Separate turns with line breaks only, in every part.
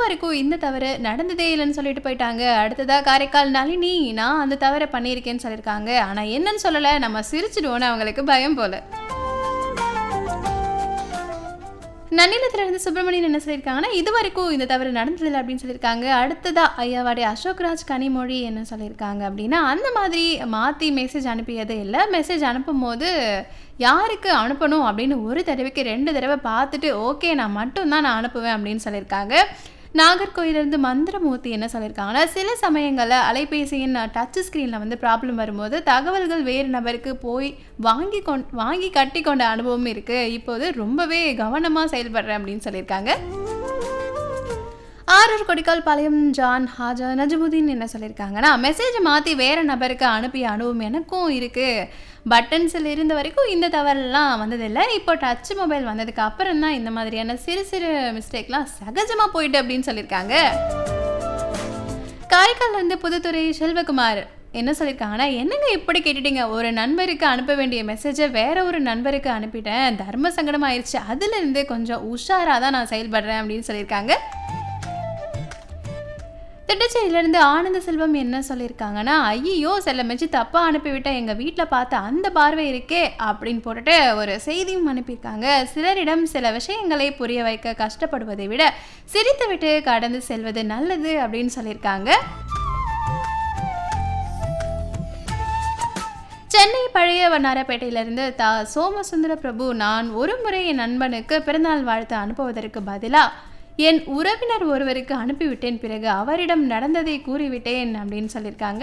இதுவரைக்கும் இந்த தவறு நடந்ததே இல்லைன்னு சொல்லிட்டு போயிட்டாங்க. அடுத்ததா காரைக்கால் நளினி, நான் அந்த தவற பண்ணியிருக்கேன்னு சொல்லியிருக்காங்க. ஆனா என்னன்னு சொல்லல. நம்ம சிரிச்சுடுவோம்னு அவங்களுக்கு பயம் போல. நன்னிலத்திலிருந்து சுப்பிரமணியன் என்ன சொல்லியிருக்காங்கன்னா, இதுவரைக்கும் இந்த தவறு நடந்ததில்ல அப்படின்னு சொல்லியிருக்காங்க. அடுத்ததா ஐயாவாடி அசோக்ராஜ் கனிமொழி என்ன சொல்லியிருக்காங்க அப்படின்னா, அந்த மாதிரி மாத்தி மெசேஜ் அனுப்பியது இல்ல. மெசேஜ் அனுப்பும்போது யாருக்கு அனுப்பணும் அப்படின்னு ஒரு தடவைக்கு 2 தடவ பார்த்துட்டு, ஓகே நான் மட்டும் தான் நான் அனுப்புவேன் அப்படின்னு சொல்லியிருக்காங்க. நாகர்கோயிலிருந்து மந்திரமூர்த்தி என்ன சொல்லியிருக்காங்கன்னா, சில சமயங்கள்ல அலைபேசியின் டச் ஸ்க்ரீன்ல வந்து ப்ராப்ளம் வரும்போது தகவல்கள் வேறு நபருக்கு போய் வாங்கி கொண் வாங்கி கட்டிக்கொண்ட அனுபவம் இருக்கு. இப்போது ரொம்பவே கவனமா செயல்படுறேன் அப்படின்னு சொல்லியிருக்காங்க. ஆரூர் கொடிக்கால்பாளையம் ஜான் ஹாஜா நஜமுதீன் என்ன சொல்லியிருக்காங்கன்னா, மெசேஜ மாத்தி வேற நபருக்கு அனுப்பிய அனுபவம் எனக்கும் இருக்கு. பட்டன்ஸ்ல இருந்த வரைக்கும் இந்த தவறுலாம் வந்ததில்ல. இப்போ டச் மொபைல் வந்ததுக்கு அப்புறம் தான் இந்த மாதிரியான சிறு சிறு மிஸ்டேக்லாம் சகஜமா போயிட்டு அப்படின்னு சொல்லியிருக்காங்க. காரைக்கால்லேருந்து புதுத்துறை செல்வகுமார் என்ன சொல்லியிருக்காங்கன்னா, என்னங்க இப்படி கேட்டுட்டீங்க. ஒரு நண்பருக்கு அனுப்ப வேண்டிய மெசேஜ வேற ஒரு நண்பருக்கு அனுப்பிட்டேன். தர்ம சங்கடம் ஆயிருச்சு. அதிலிருந்து கொஞ்சம் உஷாரா தான் நான் செயல்படுறேன் அப்படின்னு சொல்லியிருக்காங்க. திட்டச்சேரியிலேருந்து ஆனந்த செல்வம் என்ன சொல்லியிருக்காங்கன்னா, ஐய்யயோ! செல்லமச்சி தப்பா அனுப்பிவிட்டேன். எங்க வீட்ல பார்த்த அந்த பார்வை இருக்கே அப்படின்னு போட்டுட்டு ஒரு செய்தியும் அனுப்பியிருக்காங்க. சிலரிடம் சில விஷயங்களை புரிய வைக்க கஷ்டப்படுவதை விட சிரித்துவிட்டு கடந்து செல்வது நல்லது அப்படின்னு சொல்லியிருக்காங்க. சென்னை பழைய வண்ணாரப்பேட்டையிலிருந்து தா சோமசுந்தர பிரபு, நான் ஒருமுறை என் நண்பனுக்கு பிறந்தநாள் வாழ்த்து அனுப்புவதற்கு பதிலா என் உறவினர் ஒருவருக்கு அனுப்பிவிட்டேன். பிறகு அவரிடம் நடந்ததை கூறிவிட்டேன் அப்படின்னு சொல்லியிருக்காங்க.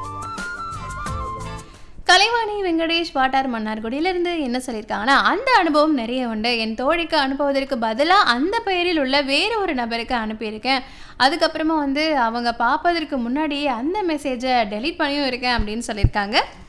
கலைவாணி வெங்கடேஷ் வாட்டார் மன்னார்குடியிலிருந்து என்ன சொல்லியிருக்காங்கன்னா, அந்த அனுபவம் நிறைய உண்டு. என் தோழிக்கு அனுப்புவதற்கு பதிலா அந்த பெயரில் உள்ள வேற ஒரு நபருக்கு அனுப்பியிருக்கேன். அதுக்கப்புறமா வந்து அவங்க பார்ப்பதற்கு முன்னாடியே அந்த மெசேஜ டெலீட் பண்ணியும் இருக்கேன் அப்படின்னு சொல்லியிருக்காங்க.